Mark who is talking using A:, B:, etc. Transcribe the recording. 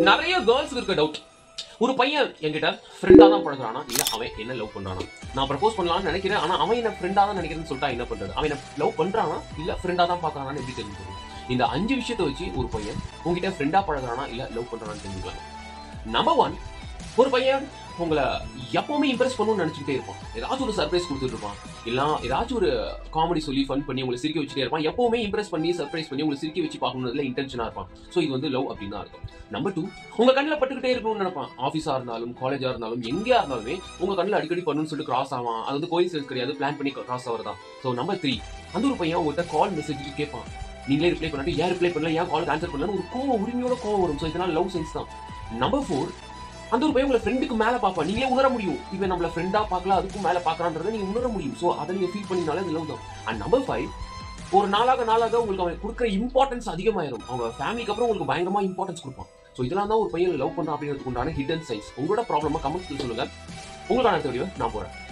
A: நிறைய கேர்ள்ஸ் இருக்க டவுட் ஒரு பையன் என்கிட்ட ஃப்ரெண்டா தான் பழகுறானா இல்ல அவன் என்ன லவ் பண்றானா நான் ப்ரப்போஸ் பண்ணலாம்னு நினைக்கிறேன் ஆனா அவன் என்ன ஃப்ரெண்டா தான் நினைக்கிறேன்னு சொல்லிட்டா என்ன பண்றது அவன் என்ன லவ் பண்றானா இல்ல ஃப்ரெண்டா தான் பாக்குறானான்னு எப்படி தெரிஞ்சுக்கணும் இந்த அஞ்சு விஷயத்தை வச்சு ஒரு பையன் உங்ககிட்ட ஃப்ரெண்டா பழகுறானா இல்ல லவ் பண்றானான்னு தெரிஞ்சுக்கலாம் நம்பர் ஒன் ஒரு பையன் உங்களை எப்பவுமே இம்ப்ரெஸ் பண்ணணும்னு நினைச்சுட்டே இருப்பான் ஏதாச்சும் ஒரு சர்ப்ரைஸ் கொடுத்துட்டு இருப்பான் இல்ல ஏதாச்சும் ஒரு காமெடி சொல்லி ஃபன் பண்ணி உங்களை சிரிக்க வச்சுட்டே இருப்பான் எப்பவுமே இம்ப்ரெஸ் பண்ணி சர்ப்ரைஸ் பண்ணி உங்களை சிரிக்க வச்சு பார்க்கணும்ல இன்டென்ஷனா இருப்பான் ஸோ இது வந்து லவ் அப்படின்னு தான் இருக்கும் நம்பர் டூ உங்க கண்ணில் பட்டுக்கிட்டே இருக்கணும்னு நினைப்பான் ஆஃபீஸா இருந்தாலும் காலேஜா இருந்தாலும் எங்கேயா இருந்தாலுமே உங்க கண்ணில் அடிக்கடி பண்ணணும்னு சொல்லிட்டு கிராஸ் ஆவான் அது வந்து கோயில் கிடையாது பிளான் பண்ணி கிராஸ் ஆகிறதான் ஸோ நம்பர் த்ரீ அந்த ஒரு பையன் உங்கள்கிட்ட கால் மெசேஜ் கேட்பான் நீங்களே ரிப்ளை பண்ணாட்டி ஏன் ரிப்ளை பண்ணல ஏன் கால் ஆன்சர் பண்ணலன்னு ஒரு கோவம் உரிமையோட கோவம் வரும் ஸோ இதனால லவ் சென்ஸ் தான் நம்பர் ஃபோர் அந்த ஒரு பையன் உங்களை ஃப்ரெண்டுக்கு மேல பார்ப்பான் நீங்களே உணர முடியும் இவன் நம்மள ஃப்ரெண்டா பார்க்கல அதுக்கும் மேல பார்க்கறான்றதை நீங்க உணர முடியும் ஸோ அதை நீங்க ஃபீல் பண்ணினாலே அது லவ் தான் அண்ட் நம்பர் ஃபைவ் ஒரு நாளாக நாளாக உங்களுக்கு அவன் கொடுக்குற இம்பார்ட்டன்ஸ் அதிகமாயிரும் அவங்க ஃபேமிலிக்கு அப்புறம் உங்களுக்கு பயங்கரமா இம்பார்ட்டன்ஸ் கொடுப்பான் ஸோ இதெல்லாம் தான் ஒரு பையன் லவ் பண்றான் அப்படிங்கிறதுக்கு உண்டான ஹிடன் சைஸ் உங்களோட ப்ராப்ளமா கமெண்ட்ஸ் சொல்லுங்க உங்களுக்கான அடுத்த வீடியோ நான் போறேன்